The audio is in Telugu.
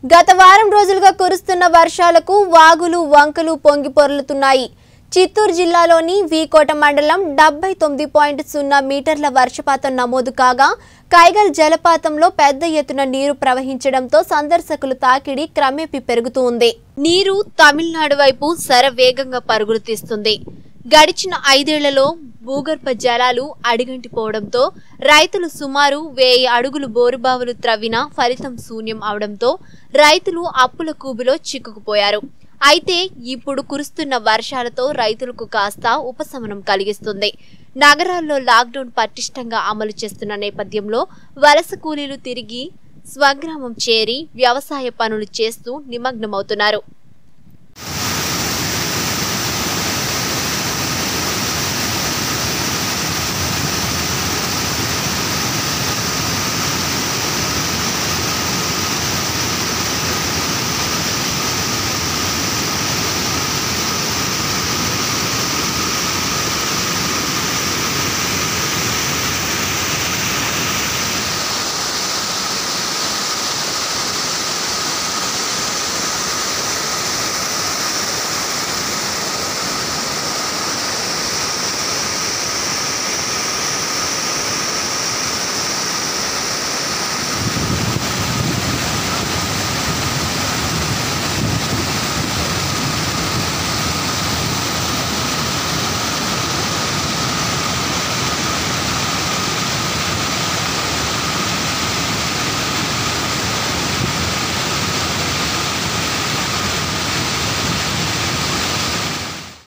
గత వారం రోజులుగా కురుస్తున్న వర్షాలకు వాగులు వంకలు పొంగి పొర్లుతున్నాయి చిత్తూరు జిల్లాలోని వీకోట మండలం డెబ్బై తొమ్మిది పాయింట్ సున్నా మీటర్ల వర్షపాతం నమోదు కాగా కైగల్ జలపాతంలో పెద్ద ఎత్తున నీరు ప్రవహించడంతో సందర్శకుల తాకిడి క్రమేపీ పెరుగుతూ ఉంది నీరు తమిళనాడు వైపు శరవేగంగా పరుగులు తీస్తుంది గడిచిన ఐదేళ్లలో భూగర్భ జలాలు అడిగంటిపోవడంతో రైతులు సుమారు వెయ్యి అడుగులు బోరుబావులు త్రవ్వినా ఫలితం శూన్యం అవడంతో రైతులు అప్పుల కూబిలో చిక్కుకుపోయారు అయితే ఇప్పుడు కురుస్తున్న వర్షాలతో రైతులకు కాస్త ఉపశమనం కలిగిస్తుంది నగరాల్లో లాక్డౌన్ పటిష్టంగా అమలు చేస్తున్న నేపథ్యంలో వలస కూలీలు తిరిగి స్వగ్రామం చేరి వ్యవసాయ పనులు చేస్తూ నిమగ్నమవుతున్నారు